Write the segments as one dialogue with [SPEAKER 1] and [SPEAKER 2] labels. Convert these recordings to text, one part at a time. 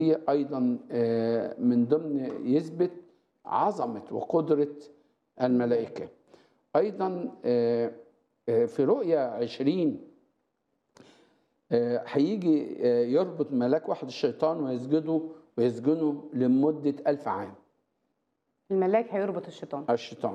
[SPEAKER 1] هي أيضا آه، من ضمن يثبت عظمة وقدرة الملائكة أيضا آه، آه، في رؤيا عشرين آه، هيجي آه، يربط ملاك واحد الشيطان ويسجده ويسجنه لمدة ألف عام
[SPEAKER 2] الملاك هيربط الشيطان
[SPEAKER 1] الشيطان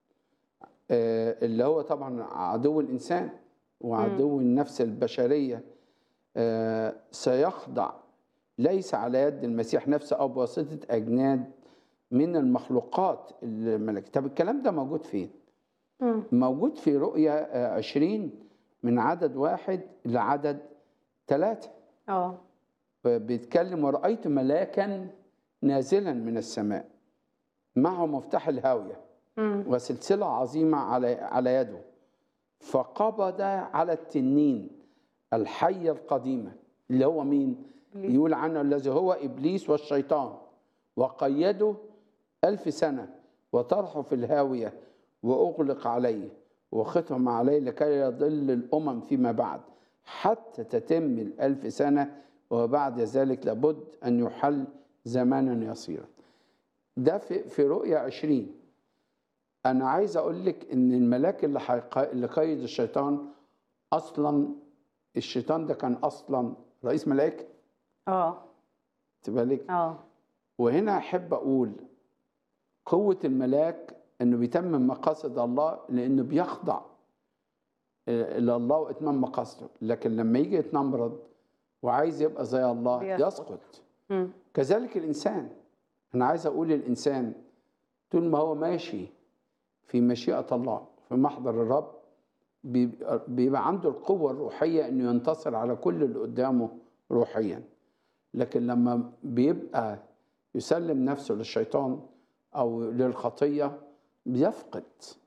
[SPEAKER 1] آه، اللي هو طبعا عدو الإنسان وعدو النفس البشرية آه، سيخضع ليس على يد المسيح نفسه أو بواسطة أجناد من المخلوقات الملائكة طب الكلام ده موجود فين؟
[SPEAKER 2] مم.
[SPEAKER 1] موجود في رؤيا آه، عشرين من عدد واحد لعدد ثلاثة
[SPEAKER 2] اه
[SPEAKER 1] بيتكلم ورأيت ملاكا نازلا من السماء معه مفتاح الهاوية
[SPEAKER 2] مم.
[SPEAKER 1] وسلسلة عظيمة على على يده فقبض على التنين الحية القديمة اللي هو مين؟
[SPEAKER 2] إبليس.
[SPEAKER 1] يقول عنه الذي هو إبليس والشيطان وقيده ألف سنة وطرحه في الهاوية وأغلق عليه وختم عليه لكي يضل الأمم فيما بعد حتى تتم الألف سنة وبعد ذلك لابد أن يحل زمانا يصيرا ده في, في رؤية عشرين أنا عايز أقول لك إن الملاك اللي, حيق... اللي قيد الشيطان أصلا الشيطان ده كان أصلا رئيس ملائكة
[SPEAKER 2] اه
[SPEAKER 1] تبقى لك
[SPEAKER 2] اه
[SPEAKER 1] وهنا أحب أقول قوة الملاك إنه بيتمم مقاصد الله لأنه بيخضع آه، إلى الله وإتمام مقاصده لكن لما يجي يتنمرض وعايز يبقى زي الله
[SPEAKER 2] بيسقط.
[SPEAKER 1] يسقط
[SPEAKER 2] مم.
[SPEAKER 1] كذلك الإنسان أنا عايز أقول الإنسان طول ما هو ماشي في مشيئة الله في محضر الرب بيبقى بيبقى عنده القوة الروحية إنه ينتصر على كل اللي قدامه روحيا لكن لما بيبقى يسلم نفسه للشيطان أو للخطية بيفقد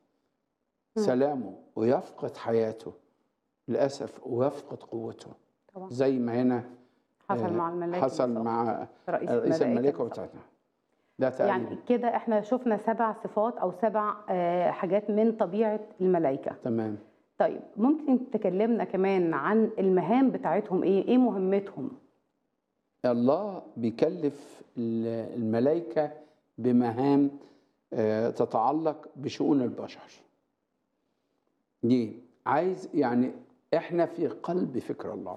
[SPEAKER 1] سلامه ويفقد حياته للأسف ويفقد قوته
[SPEAKER 2] طبعا
[SPEAKER 1] زي ما هنا
[SPEAKER 2] حصل
[SPEAKER 1] آه،
[SPEAKER 2] مع الملاك
[SPEAKER 1] حصل
[SPEAKER 2] بالظبط.
[SPEAKER 1] مع
[SPEAKER 2] رئيس
[SPEAKER 1] رئيس
[SPEAKER 2] الملائكة
[SPEAKER 1] الملائكة
[SPEAKER 2] بالظبط.
[SPEAKER 1] بتاعتنا ده تقريبا
[SPEAKER 2] يعني كده احنا شفنا سبع صفات او سبع آه، حاجات من طبيعه الملائكه
[SPEAKER 1] تمام
[SPEAKER 2] طيب ممكن تكلمنا كمان عن المهام بتاعتهم ايه ايه مهمتهم
[SPEAKER 1] الله بيكلف ال- الملائكة بمهام آه، تتعلق بشؤون البشر دي عايز يعني احنا في قلب فكر الله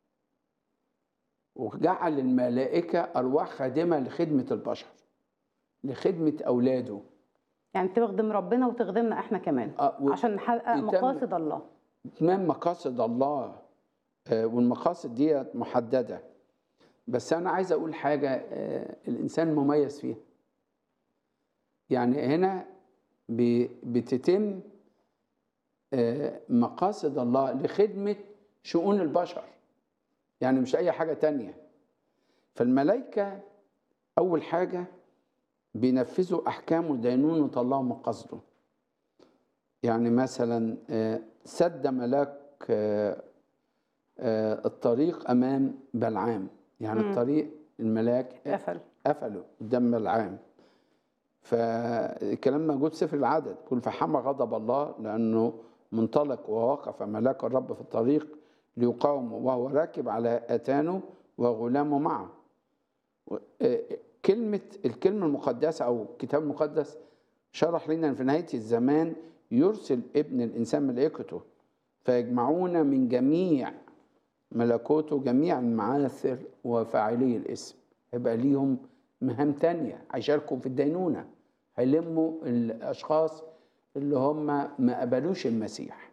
[SPEAKER 1] وجعل الملائكة أرواح خادمة لخدمة البشر لخدمة أولاده
[SPEAKER 2] يعني تخدم ربنا وتخدمنا احنا كمان
[SPEAKER 1] آه، و-
[SPEAKER 2] عشان نحقق
[SPEAKER 1] يتم-
[SPEAKER 2] مقاصد الله
[SPEAKER 1] إتمام مقاصد الله آه، والمقاصد دي محددة بس أنا عايز أقول حاجة آه، الإنسان مميز فيها يعني هنا ب- بتتم آه، مقاصد الله لخدمة شؤون البشر يعني مش أي حاجة تانية فالملائكة أول حاجة بينفذوا أحكام ودينونة الله ومقاصده يعني مثلا آه، سد ملاك آه، آه، الطريق امام بلعام يعني
[SPEAKER 2] مم.
[SPEAKER 1] الطريق الملاك
[SPEAKER 2] قفل
[SPEAKER 1] قفلوا قدام بلعام فالكلام موجود في سفر العدد يقول فحمى غضب الله لانه منطلق ووقف ملاك الرب في الطريق ليقاومه وهو راكب على اتانه وغلامه معه و- آه، كلمة الكلمة المقدسة أو الكتاب المقدس شرح لنا أن في نهاية الزمان يرسل ابن الإنسان ملائكته فيجمعون من جميع ملكوته جميع المعاثر وفاعلي الاسم هيبقى ليهم مهام تانية هيشاركوا في الدينونة هيلموا الأشخاص اللي هم ما قبلوش المسيح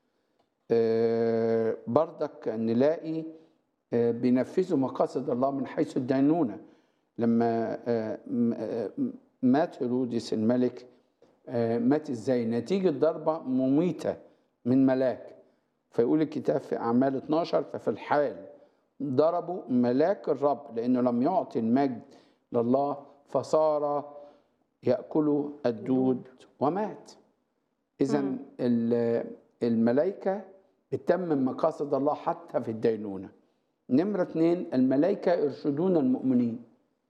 [SPEAKER 1] آه، برضك نلاقي آه، بينفذوا مقاصد الله من حيث الدينونة لما آه، م- آه، مات هيرودس الملك آه، مات ازاي نتيجة ضربة مميتة من ملاك فيقول الكتاب في أعمال 12 ففي الحال ضربوا ملاك الرب لأنه لم يعطي المجد لله فصار يأكل الدود ومات إذا
[SPEAKER 2] مم.
[SPEAKER 1] الملائكة بتتمم مقاصد الله حتى في الدينونة نمرة اتنين الملائكة يرشدون المؤمنين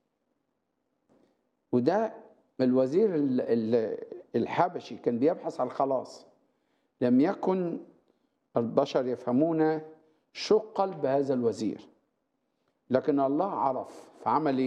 [SPEAKER 1] وده الوزير ال- ال- الحبشي كان بيبحث عن الخلاص لم يكن البشر يفهمون شو قلب هذا الوزير لكن الله عرف فعمل ايه